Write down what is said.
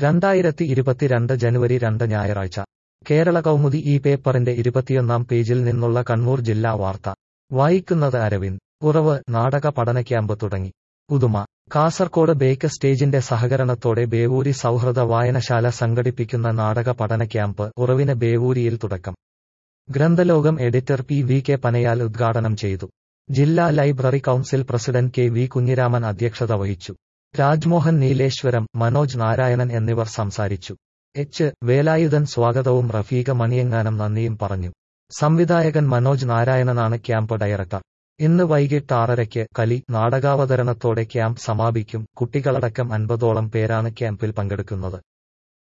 രണ്ടായിരത്തി ഇരുപത്തിരണ്ട് ജനുവരി രണ്ട് ഞായറാഴ്ച കേരള കൗമുദി ഈ പേപ്പറിന്റെ ഇരുപത്തിയൊന്നാം പേജിൽ നിന്നുള്ള കണ്ണൂർ ജില്ലാ വാർത്ത വായിക്കുന്നത് അരവിന്ദ് ഉറവ് നാടക പഠന ക്യാമ്പ് തുടങ്ങി ഉദുമ കാസർകോട് ബേക്ക് സ്റ്റേജിന്റെ സഹകരണത്തോടെ ബേവൂരി സൗഹൃദ വായനശാല സംഘടിപ്പിക്കുന്ന നാടക പഠന ക്യാമ്പ് ഉറവിന് ബേവൂരിയിൽ തുടക്കം Granthalokam editor P V K Panayal ഉദ്ഘാടനം ചെയ്തു ജില്ലാ library council president K V Kunhiraman അധ്യക്ഷത വഹിച്ചു രാജ്മോഹൻ നീലേശ്വരം മനോജ് നാരായണൻ എന്നിവർ സംസാരിച്ചു എച്ച് വേലായുധൻ സ്വാഗതവും റഫീഖ മണിയങ്ങാനം നന്ദിയും പറഞ്ഞു സംവിധായകൻ മനോജ് നാരായണനാണ് ക്യാമ്പ് ഡയറക്ടർ ഇന്ന് വൈകിട്ട് ആറരയ്ക്ക് കലി നാടകാവതരണത്തോടെ ക്യാമ്പ് സമാപിക്കും കുട്ടികളടക്കം അൻപതോളം പേരാണ് ക്യാമ്പിൽ പങ്കെടുക്കുന്നത്